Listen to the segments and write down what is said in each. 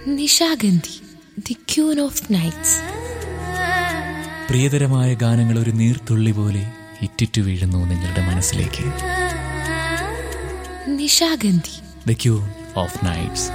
Nishagandhi the queen of nights പ്രിയതരമായ ഗാനങ്ങൾ ഒരു നീർത്തുള്ളി പോലെ ഇറ്റിറ്റു വീഴുന്നു നിങ്ങളുടെ മനസ്സിലേക്ക് Nishagandhi the queen of nights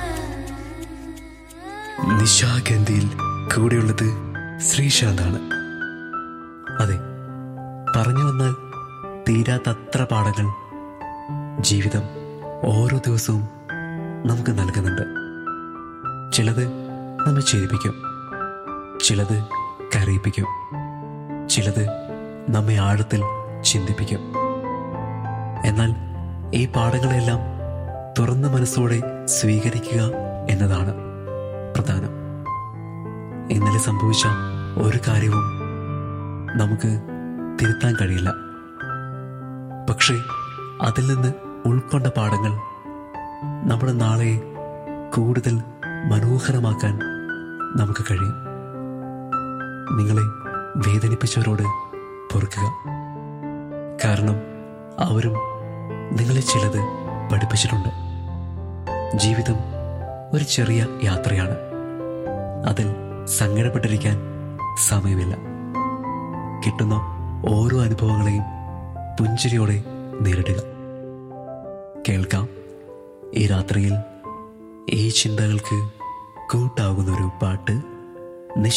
നിശാഗന്ധിയിൽ കൂടെയുള്ളത് ശ്രീശാന്താണ് അതെ പറഞ്ഞു വന്നാൽ തീരാത്തത്ര പാഠങ്ങൾ ജീവിതം ഓരോ ദിവസവും നമുക്ക് നൽകുന്നുണ്ട് ചിലത് നമ്മെ ചിരിപ്പിക്കും ചിലത് കരയിപ്പിക്കും ചിലത് നമ്മെ ആഴത്തിൽ ചിന്തിപ്പിക്കും എന്നാൽ ഈ പാഠങ്ങളെല്ലാം തുറന്ന മനസ്സോടെ സ്വീകരിക്കുക എന്നതാണ് പ്രധാനം ഇന്നലെ സംഭവിച്ച ഒരു കാര്യവും നമുക്ക് തിരുത്താൻ കഴിയില്ല പക്ഷേ അതിൽ നിന്ന് ഉൾക്കൊണ്ട പാഠങ്ങൾ നമ്മുടെ നാളെ കൂടുതൽ മനോഹരമാക്കാൻ നമുക്ക് കഴിയും നിങ്ങളെ വേദനിപ്പിച്ചവരോട് പൊറുക്കുക കാരണം അവരും നിങ്ങളെ ചിലത് പഠിപ്പിച്ചിട്ടുണ്ട് ജീവിതം ഒരു ചെറിയ യാത്രയാണ് അതിൽ സങ്കടപ്പെട്ടിരിക്കാൻ സമയമില്ല കിട്ടുന്ന ഓരോ അനുഭവങ്ങളെയും പുഞ്ചിരിയോടെ നേരിടുക കേൾക്കാം ഈ രാത്രിയിൽ ഈ ചിന്തകൾക്ക് കൂട്ടാകുന്ന ഒരു പാട്ട്